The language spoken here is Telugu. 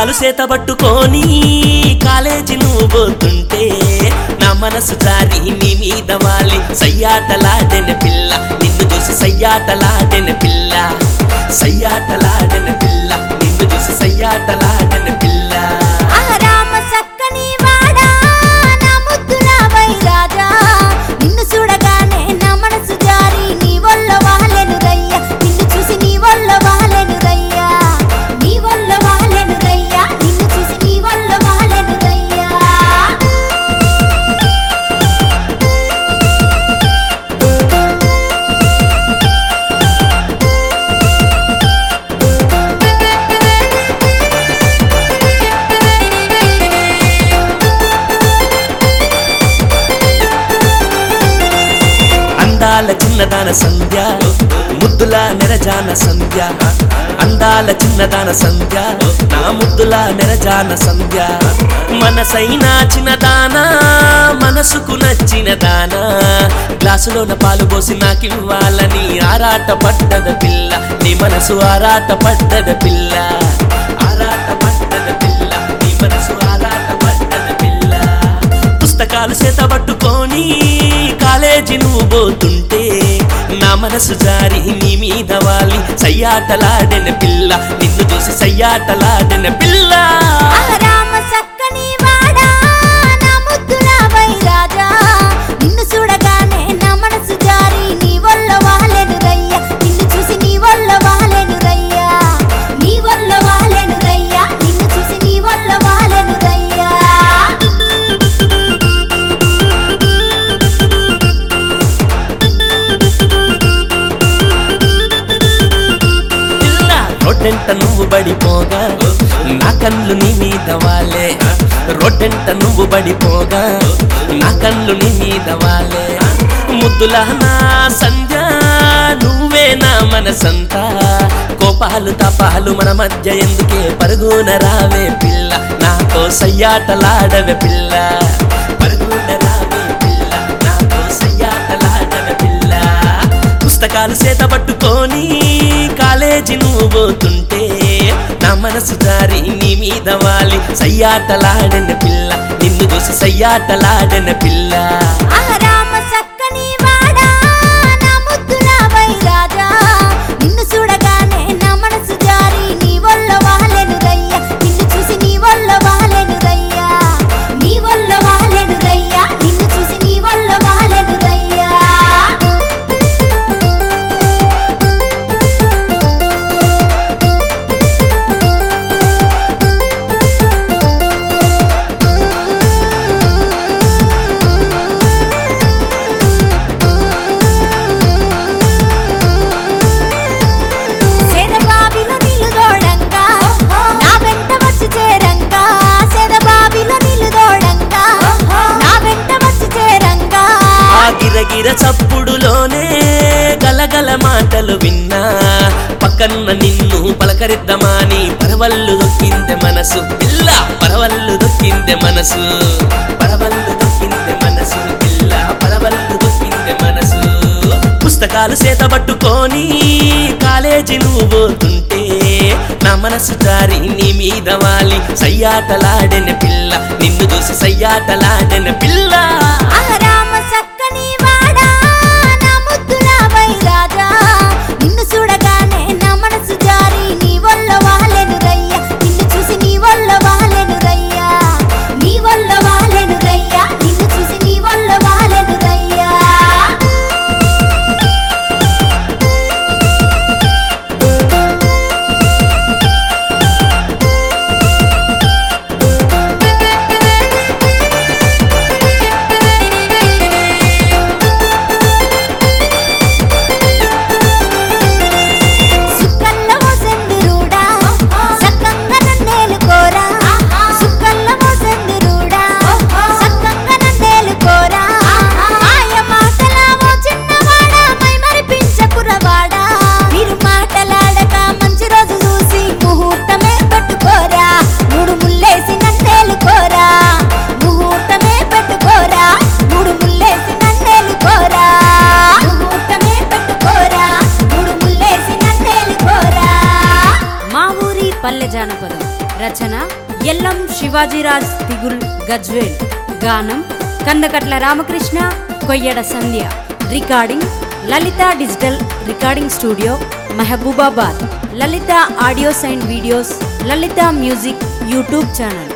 పుస్తకాలు చేతబట్టుకొని కాలేజీ నువ్వు పోతుంటే నా మనసు జారి నీ మీద వాలి సయ్యాటలాడెన పిల్ల నిన్ను చూసి సయ్యాటలాడెన పిల్ల సయ్యాటలాడెన పిల్ల నిన్ను చూసి సయ్యాటలాడెన పిల్ల ఆరామ సక్కని వాడా నా ముద్దుల వైరాజా నిన్ను చూడగానే నా మనసు జారి నీ వల్ల వాలెను రయ్యా నిన్ను చూసి నీ వల్ల వాలెను రయ్యా నీ వల్ల వాలెను రయ్యా నిన్ను చూసి నీ వల్ల వాలెను రయ్యా అందాల చిన్నదాన సంధ్య ముద్దుల నెరజాన సంధ్య అందాల చిన్నదాన సంధ్య నా ముద్దుల నెరజాన సంధ్య మనసైనా చిన్నదానా మనసుకు నచ్చిన దానా గ్లాసులోన పాలు పోసి నాకివ్వాలని ఆరాట పడ్డద పిల్ల నీ మనసు ఆరాట పడ్డద పిల్ల ఆరాట పడ్డద పిల్ల నీ మనసు ఆరాట పడ్డద పిల్ల పుస్తకాలు చేతబట్టుకొని కాలేజీ నువ్వు పోతుంటే నా మనసు జారి నీ మీద వాలి సయ్యాటలాడెన పిల్ల నిన్ను చూసి సయ్యాటలాడెన పిల్ల ఆరామ సక్కని వాడా నా ముద్దుల వైరాజా నిన్ను చూడగానే నా మనసు జారి నీ వల్ల వాలెను రయ్యా నిన్ను చూసి నీ వల్ల వాలెను రయ్యా నీ వల్ల వాలెను రయ్యా నిన్ను చూసి నీ వల్ల వాలెను రయ్యా పిల్ల రొడ్డెంట నువ్వు బడిపోగా నా కళ్ళు నీ మీద వాలే రొడ్డెంట నువ్వు బడిపోగా నా కళ్ళు నీ మీద వాలే ముద్దుల నా సంధ్య నువ్వే నా మనసంతా కోపాలు తపాలు మన మధ్య ఎందుకే పరుగున రావే పిల్ల నాతో సయ్యాటలాడవే పిల్ల పరుగున రావే పిల్ల నాతో సయ్యాటలాడవే పిల్ల పుస్తకాలు చేత పట్టుకొని కాలేజీ నువ్వు పోతుంటే నా మనసు జారి నీ మీద వాలి సయ్యాటలాడన పిల్ల నిన్ను చూసి సయ్యాటలాడన పిల్ల ఆరామ సక్కని వాడా నా ముద్దుల వైరాజా నిన్ను చూడగానే నా మనసు జారి నీ వల్ల వాలెను రయ్యా నిన్ను చూసి నీ వల్ల వాలెను రయ్యా నీ వల్ల వాలెను రయ్యా నిన్ను చూసి నీ వల్ల వాలెను రయ్యా సెదబాబిలో నిలుదోడంగా నా వెంట వచ్చి చేరంగా సెదబాబిలో నిలుదోడంగా నా వెంట వచ్చి చేరంగా ఆ గిరగిర చప్పుడులోనే గలగల మాటలు విన్నా పక్కన్న నిన్ను పలకరిద్దామని పరవళ్ళు దొక్కిందే మనసు పిల్ల పరవళ్ళు దొక్కిందే మనసు పరవళ్ళు దొక్కిందే మనసు పిల్ల పరవళ్ళు దొక్కిందే మనసు పుస్తకాలు చేతబట్టుకొని కాలేజీ నువ్వు పోతుంటే నా మనసు జారి నీ మీద వాలి సయ్యాటలాడెన పిల్ల నిన్ను చూసి సయ్యాటలాడెన పిల్ల ఆరామ సక్కని వాడా నా ముద్దుల వైరాజా నిన్ను చూడగానే నా మనసు జారి నీ వల్ల వాలెను రయ్యా నిన్ను చూసి నీ వల్ల వాలెను రయ్యా నీ వల్ల వాలెను రయ్యా నిన్ను చూసి నీ వల్ల వాలెను రయ్యా శివాజీరాజ్ తిగుల్ గజ్వేల్ గానం Kandakatla Ramakrishna Koyyada Sandhya recording Lalitha digital recording studio Mahabubabad Lalitha audios and videos Lalitha music YouTube channel